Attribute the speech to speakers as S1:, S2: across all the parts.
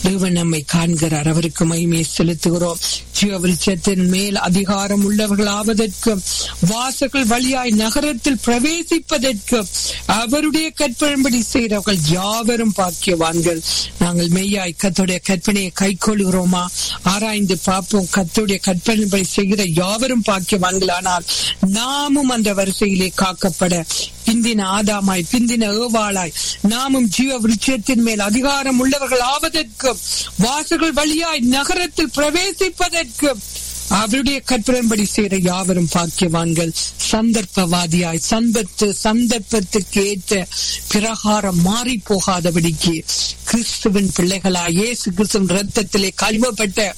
S1: தேவன் நம்மை காண்கிறார் அவருக்கு மகிமையை செலுத்துகிறோம் ஜீவவிருட்சத்தின் மேல் அதிகாரம் உள்ளவர்களாவதற்கு வாசல்கள் வழியாய் நகரத்தில் பிரவேசிப்பதற்கு அவருடைய கற்பனைப்படி செய்கிறவர்கள் யாவரும் பாக்கியவான்கள் நாங்கள் மெய்யாய் கத்தோடைய கற்பனையை கை கொள்கிறோமா ஆராய்ந்து பார்ப்போம் கத்தோடைய கற்பனைப்படி செய்கிற யாவரும் பாக்கியவான்கள் ஆனால் நாமும் அந்த வரிசையிலே காக்கப்பட பிந்தின ஆதாமாய் பிந்தின ஏவாளாய் நாமும் ஜீவ விருட்சத்தின் மேல் அதிகாரம் உள்ளவர்கள் ஆவதற்கு வாசல்கள் வழியாய் நகரத்தில் பிரவேசிப்பதற்கு அவருடைய கற்பனைப்படி செய்கிற யாவரும் பாக்கியவான்கள் சந்தர்ப்பவாதியாய் சந்தர்ப்பத்து சந்தர்ப்பத்துக்கு ஏற்ற பிரகாரம் மாறி போகாதபடிக்கு கிறிஸ்துவின் பிள்ளைகளாய் இயேசு கிறிஸ்துவின் ரத்தத்திலே கழுவப்பட்ட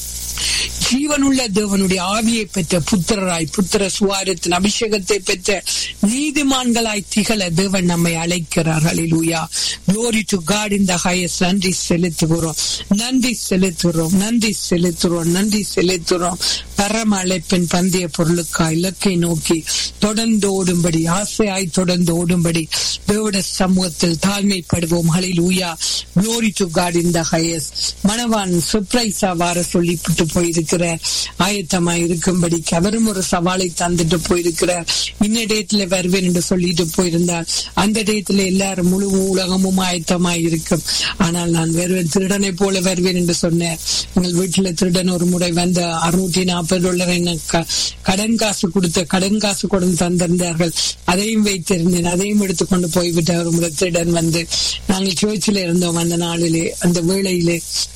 S1: ஜீவனுள்ள தேவனுடைய ஆவியை பெற்ற புத்திரராய் புத்திர சுவாரத்தின் அபிஷேகத்தை பெற்ற நீதிமான்களாய் திகழ தேவன் நம்மை அழைக்கிறார் ஹalleluya glory to god in the highest நன்றி செலுத்துகிறோம் நன்றி செலுத்துகிறோம் நன்றி செலுத்துகிறோம் நன்றி செலுத்துகிறோம் பரம அழைப்பின் பந்தய பொருளுக்காய் இலக்கை நோக்கி தொடர்ந்து ஓடும்படி ஆசையாய் தொடர்ந்து ஓடும்படி தேவட சமூகத்தில் தாழ்மைப்படுவோம் ஹalleluya glory to god in the highest மனவான் சர்ப்ரைஸா வார சொல்லி விட்டு போயிருக்கிறார் ஆயத்தமா இருக்கும்படி அவரும் ஒரு சவாலை தந்துட்டு போயிருக்கிறார் இன்ன டேட்ல வருவேன் என்று சொல்லிட்டு போயிருந்தார் அந்த டேட்ல எல்லாரும் முழு உலகமும் ஆயத்தமா இருக்கும் ஆனால் நான் வருவேன் திருடனை போல வருவேன் என்று சொன்னேன் எங்கள் வீட்டுல திருடன் ஒரு முறை வந்த அறுநூற்றி நாற்பது டாலர் என்ன கடன் காசு கொடுத்த கடன் காசு கொண்டு தந்திருந்தார்கள் அதையும் வைத்திருந்தேன் அதையும் எடுத்துக்கொண்டு போய்விட்ட ஒரு முறை திருடன் வந்து நாங்கள் சர்ச்சில் இருந்தோம் அந்த நாளிலே அந்த வேளையிலே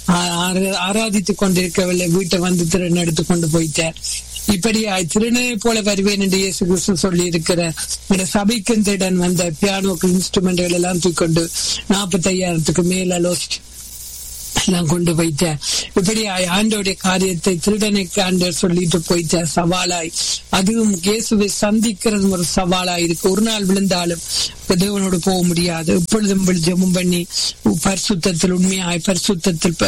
S1: ஆராதித்துக் கொண்டிருக்கவில்லை வீட்டை வந்து திருடன் எடுத்து கொண்டு போயிட்டார் இப்படி திருடனை போல வருவேன் என்று இயேசு கிறிஸ்து சொல்லி இருக்கிற சபைக்கும் திருடன் வந்த பியானோக்கு இன்ஸ்ட்ருமெண்ட்கள் எல்லாம் தூக்கொண்டு நாற்பத்தி ஐயாயிரத்துக்கு மேல லோஸ்ட் எல்லாம் கொண்டு போயிட்ட இப்படி ஆண்டோடைய காரியத்தை திருடனுக்கு ஆண்டவர் சொல்லிட்டு போயிட்ட சவாலாய் அதுவும் இயேசுவை சந்திக்கிறது ஒரு சவாலாய் இருக்கு ஒரு நாள் விழுந்தாலும் தேவனோடு போக முடியாது எப்பொழுதும் ஜெபம் பண்ணி பரிசுத்தத்தில் உண்மையாய் பரிசுத்தத்தில்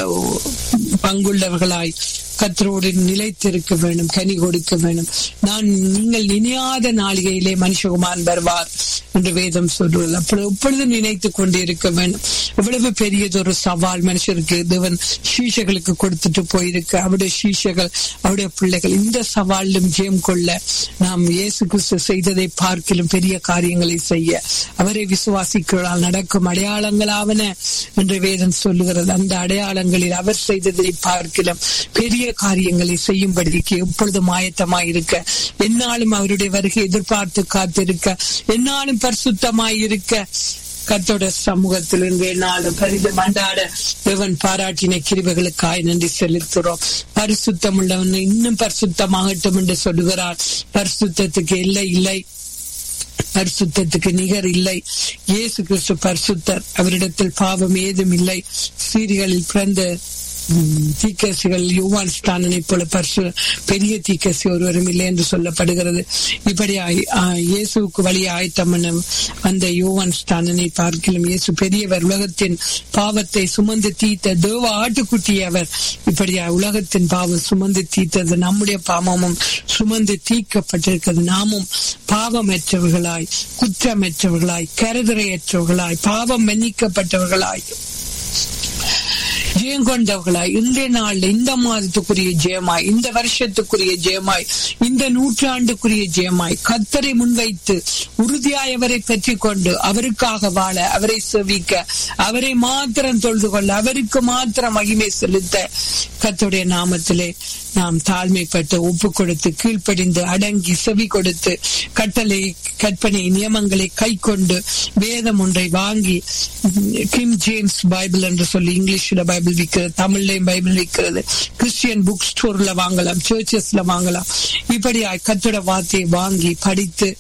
S1: பங்குள்ளவர்களாய் கத்தரோடு நிலைத்திருக்க வேண்டும் கனி கொடுக்க வேண்டும் நான் நீங்கள் நினையாத நாளிகையிலே மனுஷகுமான் வருவார் என்று வேதம் சொல்வது அப்படி எப்பொழுதும் நினைத்துக் கொண்டு இருக்க வேண்டும் எவ்வளவு பெரியதொரு சவால் மனுஷருக்கு தேவன் சீஷர்களுக்கு கொடுத்துட்டு போயிருக்கு அவருடைய சீஷர்கள் அவருடைய பிள்ளைகள் இந்த சவாலிலும் ஜெயம் கொள்ள நாம் இயேசு கிறிஸ்து செய்ததை பார்க்கிலும் பெரிய காரியங்களை செய்ய அவரை விசுவாசிக்கிறால் நடக்கும் அடையாளங்களாவன என்று வேதம் சொல்லுகிறது அந்த அடையாளங்களில் அவர் செய்ததை பார்க்கிலும் பெரிய காரியங்களை செய்யும்படிக்கு எப்பொழுதும் ஆயத்தமாயிருக்க என்னாலும் அவருடைய வருகை எதிர்பார்த்து காத்திருக்க என்னாலும் பரிசுத்தமாயிருக்க கத்தோட சமூகத்தில் நாளும் பரிந்து மண்டாட தேவன் பாராட்டின கிருபைகளுக்காய் நன்றி செலுத்துறோம் பரிசுத்தம் உள்ளவன் இன்னும் பரிசுத்தமாகட்டும் என்று சொல்லுகிறார் பரிசுத்தத்துக்கு இல்லை இல்லை பரிசுத்தத்துக்கு நிகர் இல்லை இயேசு கிறிஸ்து பரிசுத்தர் அவரிடத்தில் பாவம் ஏதும் இல்லை சீரிகளில் பிறந்த தீக்கசிகள் யுவான் ஸ்தானனை போல பரிசு பெரிய தீக்கசி ஒருவரும் இல்லை என்று சொல்லப்படுகிறது இப்படி இயேசுக்கு வழி ஆயத்தம் அந்த யுவான் ஸ்தானனை பார்க்கலும் இயேசு பெரியவர் உலகத்தின் பாவத்தை சுமந்து தீர்த்த தேவ ஆட்டுக்குட்டி அவர் இப்படி உலகத்தின் பாவம் சுமந்து தீர்த்தது நம்முடைய பாவமும் சுமந்து தீர்க்கப்பட்டிருக்கிறது நாமும் பாவமற்றவர்களாய் குற்றமற்றவர்களாய் கருதுரையற்றவர்களாய் பாவம் மன்னிக்கப்பட்டவர்களாய் ஜெயம் கொண்டவர்களாய் இந்த நாள்ல இந்த மாதத்துக்குரிய ஜெயமாய் இந்த வருஷத்துக்குரிய ஜெயமாய் இந்த நூற்றாண்டுக்குரிய ஜெயமாய் கத்தரை முன்வைத்து உறுதியாய் அவரை பற்றி கொண்டு அவருக்காக வாழ அவரை செவிக்க அவரை மாத்திரம் தொழுது கொள்ள அவருக்கு மாத்திரம் மகிமை செலுத்த கத்துடைய நாமத்திலே நாம் தாழ்மைப்பட்டு ஒப்பு கொடுத்து கீழ்ப்படிந்து அடங்கி செவி கொடுத்து கட்டளை கற்பனை நியமங்களை கை கொண்டு வேதம் ஒன்றை வாங்கி கிம் ஜேம்ஸ் பைபிள் என்று சொல்லி இங்கிலீஷ்ல பைபிள் விற்கிறது தமிழ்லயும் பைபிள் விற்கிறது கிறிஸ்டியன் புக் ஸ்டோர்ல வாங்கலாம் சர்ச்சஸ்ல வாங்கலாம் இப்படி கத்தோட வார்த்தையை வாங்கி படித்து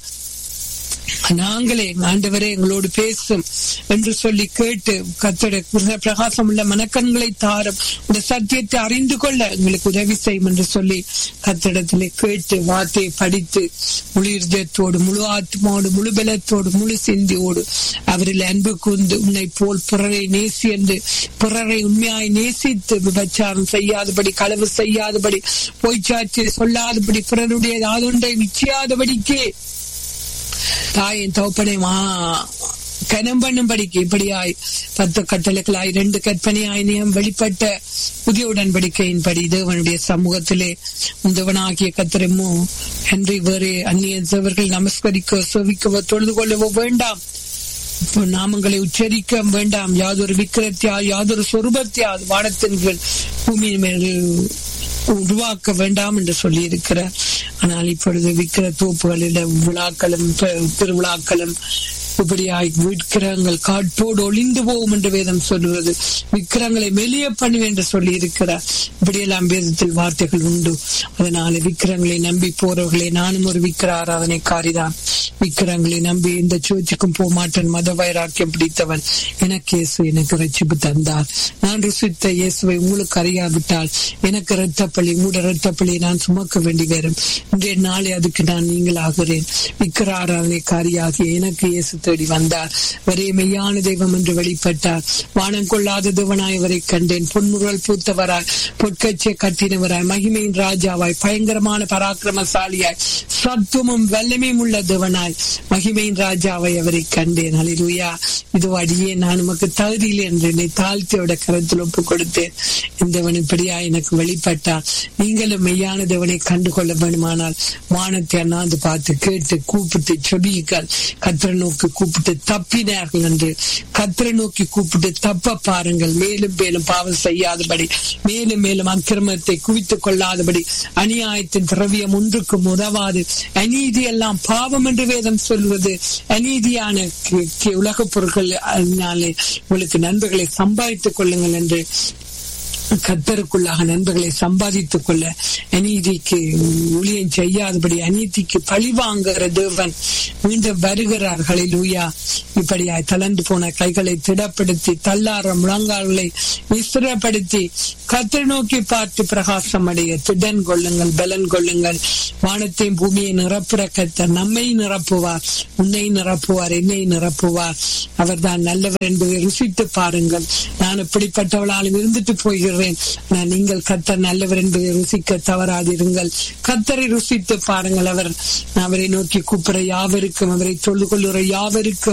S1: நாங்களே ஆண்டவரே எங்களோடு பேசும் என்று சொல்லி கேட்டு கத்தோட பிரகாசம் உள்ள மனக்கண்களை தாரும் இந்த சத்தியத்தை அறிந்து கொள்ள எங்களுக்கு உதவி செய்யும் என்று சொல்லி கத்திடத்திலே கேட்டு வார்த்தையை படித்து முழு இருதயத்தோடு முழு ஆத்மாவோடு முழு பலத்தோடு முழு சிந்தியோடு அவரில் அன்பு கூர்ந்து உன்னை போல் பிறரை நேசி என்று பிறரை உண்மையாய் நேசித்து விபச்சாரம் செய்யாதபடி களவு செய்யாதபடி பொய்ச்சாட்சி சொல்லாதபடி பிறருடைய யாதொன்றை நிச்சயாதபடிக்கே தாயின் தோப்பனை கனம் பண்ணும்படிக்கு இப்படியாய் பத்து கட்டளைகளாய் இரண்டு கற்பனையாய் நியம் வெளிப்பட்ட புதிய உடன்படிக்கையின்படி தேவனுடைய சமூகத்திலே தேவனாகிய கத்திரமோ என்று வேறு அந்நிய தேவர்கள் நமஸ்கரிக்க செவிக்கவோ தொழுது கொள்ளவோ வேண்டாம் இப்போ நாமங்களை உச்சரிக்க வேண்டாம் யாதொரு விக்கிரத்தியா யாதொரு சொரூபத்தியா வானத்தின் கீழ் பூமியின் மேல் உருவாக்க வேண்டாம் என்று சொல்லி இருக்கிறார் ஆனால் இப்பொழுது விக்கிர தோப்புகளில் விழாக்களும் பெ- திருவிழாக்களும் இப்படியாய் விக்கிரகங்கள் காட்டோடு ஒளிந்து போகும் என்று வேதம் சொல்லுகிறது விக்கிரங்களை மெலிய பண்ணுவேன் என்று சொல்லி இருக்கிறார் இப்படியெல்லாம் வேதத்தில் வார்த்தைகள் உண்டு அதனால விக்கிரங்களை நம்பி போறவர்களை நானும் ஒரு விக்கிர ஆராதனைக்காரிதான் விக்கிரங்களை நம்பி எந்த சோச்சுக்கும் போக மாட்டேன் மத வைராக்கியம் பிடித்தவன் எனக்கு இயேசு எனக்கு ரட்சிப்பு தந்தார் நான் ருசித்த இயேசுவை உங்களுக்கு அறியாவிட்டால் எனக்கு இரத்தப்பள்ளி உங்களோட இரத்தப்பள்ளியை நான் சுமக்க வேண்டி வரும் இன்றைய நாளை அதுக்கு நான் நீங்களாகிறேன் விக்கிர ஆராதனைக்காரியாகிய எனக்கு இயேசு தேடி வந்தார் ஒரே மெய்யான தெய்வம் என்று வெளிப்பட்டார் வானம் கொள்ளாத தேவனாய் அவரை கண்டேன் பொன்முறல் பூத்தவராய் பொற்கச்சை கட்டினவராய் மகிமையின் ராஜாவாய் பயங்கரமான பராக்கிரமசாலியாய் சத்துவமும் வல்லமையும் உள்ள தேவனாய் மகிமையின் ராஜாவை அவரை கண்டேன் அலிலுயா இது அடியே நான் உமக்கு தகுதியில் என்று என்னை தாழ்த்தியோட கரத்தில் ஒப்பு கொடுத்தேன் இந்தவன் இப்படியா எனக்கு வெளிப்பட்டார் நீங்களும் மெய்யான தேவனை கண்டு கொள்ள வேண்டுமானால் வானத்தை அண்ணாந்து பார்த்து கேட்டு கூப்பிட்டு செபியுங்கள் கத்திர நோக்கி கூப்பிட்டு தப்பினார்கள் என்று கத்திர நோக்கி கூப்பிட்டு தப்ப பாருங்கள் மேலும் மேலும் பாவம் செய்யாதபடி மேலும் மேலும் அக்கிரமத்தை குவித்துக் கொள்ளாதபடி அநியாயத்தின் திரவியம் ஒன்றுக்கும் உதவாது அநீதி எல்லாம் பாவம் என்று வேதம் சொல்வது அநீதியான கி- கி- உலகப் பொருட்கள் அதனாலே உங்களுக்கு நண்பர்களை சம்பாதித்துக் கொள்ளுங்கள் என்று கத்தருக்குள்ளாக நண்பர்களை சம்பாதித்துக் கொள்ள அநீதிக்கு ஊழியம் செய்யாதபடி அநீதிக்கு பழி வாங்குகிற தேவன் மீண்டும் வருகிறார் ஹalleluya இப்படியாய் தளர்ந்து போன கைகளை திடப்படுத்தி தள்ளார முழங்கால்களை விசிறப்படுத்தி கத்தரை நோக்கி பார்த்து பிரகாசம் அடைய திடன் கொள்ளுங்கள் பலன் கொள்ளுங்கள் வானத்தையும் பூமியை நிரப்புற கத்தர் நம்மை நிரப்புவார் உன்னை நிரப்புவார் என்னை நிரப்புவார் அவர்தான் நல்லவர் என்பதை ருசித்து பாருங்கள் நான் இப்படிப்பட்டவளாலும் இருந்துட்டு போகிறேன் நான் நீங்கள் கத்தர் நல்லவர் என்பதை ருசிக்க தவறாதிருங்கள் கத்தரை ருசித்து பாருங்கள் அவர் அவரை நோக்கி கூப்பிட யாவருக்கும் அவரை தொழுது கொள்ளுற யாவருக்கும்